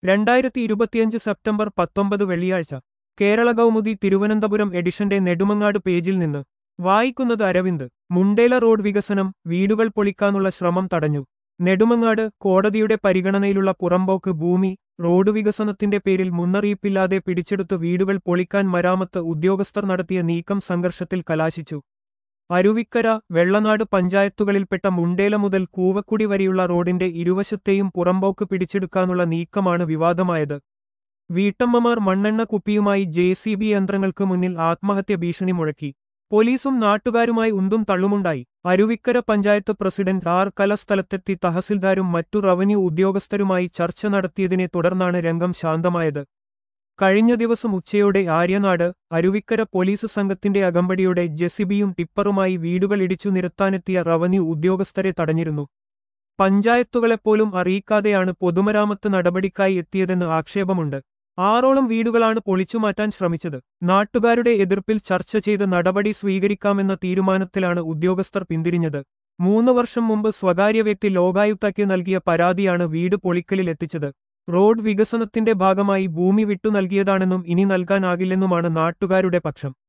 രണ്ടായിരത്തി ഇരുപത്തിയഞ്ച് സെപ്റ്റംബർ പത്തൊമ്പത് വെള്ളിയാഴ്ച കേരള കൗമുദി തിരുവനന്തപുരം എഡിഷന്റെ നെടുമങ്ങാട് പേജിൽ നിന്ന് വായിക്കുന്നത് അരവിന്ദ് മുണ്ടേല റോഡ് വികസനം വീടുകൾ പൊളിക്കാനുള്ള ശ്രമം തടഞ്ഞു നെടുമങ്ങാട് കോടതിയുടെ പരിഗണനയിലുള്ള പുറമ്പോക്ക് ഭൂമി റോഡ് വികസനത്തിന്റെ പേരിൽ മുന്നറിയിപ്പില്ലാതെ പിടിച്ചെടുത്ത് വീടുകൾ പൊളിക്കാൻ മരാമത്ത് ഉദ്യോഗസ്ഥർ നടത്തിയ നീക്കം സംഘർഷത്തിൽ കലാശിച്ചു അരുവിക്കര വെള്ളനാട് പഞ്ചായത്തുകളിൽപ്പെട്ട മുണ്ടേല മുതൽ കൂവക്കുടി വരെയുള്ള റോഡിന്റെ ഇരുവശത്തെയും പുറമ്പോക്ക് പിടിച്ചെടുക്കാനുള്ള നീക്കമാണ് വിവാദമായത് വീട്ടമ്മമാർ മണ്ണെണ്ണ കുപ്പിയുമായി ജെ സി ബി യന്ത്രങ്ങൾക്ക് മുന്നിൽ ആത്മഹത്യ ഭീഷണി മുഴക്കി പോലീസും നാട്ടുകാരുമായി ഉന്തും തള്ളുമുണ്ടായി അരുവിക്കര പഞ്ചായത്ത് പ്രസിഡന്റ് ആർ കല സ്ഥലത്തെത്തി തഹസിൽദാരും മറ്റു റവന്യൂ ഉദ്യോഗസ്ഥരുമായി ചർച്ച നടത്തിയതിനെ തുടർന്നാണ് രംഗം ശാന്തമായത് കഴിഞ്ഞ ദിവസം ഉച്ചയോടെ ആര്യനാട് അരുവിക്കര പോലീസ് സംഘത്തിന്റെ അകമ്പടിയോടെ ജെസിബിയും ടിപ്പറുമായി വീടുകൾ ഇടിച്ചു നിരത്താനെത്തിയ റവന്യൂ ഉദ്യോഗസ്ഥരെ തടഞ്ഞിരുന്നു പഞ്ചായത്തുകളെപ്പോലും അറിയിക്കാതെയാണ് പൊതുമരാമത്ത് നടപടിക്കായി എത്തിയതെന്ന് ആക്ഷേപമുണ്ട് ആറോളം വീടുകളാണ് പൊളിച്ചുമാറ്റാൻ ശ്രമിച്ചത് നാട്ടുകാരുടെ എതിർപ്പിൽ ചർച്ച ചെയ്ത് നടപടി സ്വീകരിക്കാമെന്ന തീരുമാനത്തിലാണ് ഉദ്യോഗസ്ഥർ പിന്തിരിഞ്ഞത് മൂന്ന് വർഷം മുമ്പ് സ്വകാര്യ വ്യക്തി ലോകായുക്തയ്ക്ക് നൽകിയ പരാതിയാണ് വീട് പൊളിക്കലിൽ എത്തിച്ചത് റോഡ് വികസനത്തിന്റെ ഭാഗമായി ഭൂമി വിട്ടു നൽകിയതാണെന്നും ഇനി നൽകാനാകില്ലെന്നുമാണ് നാട്ടുകാരുടെ പക്ഷം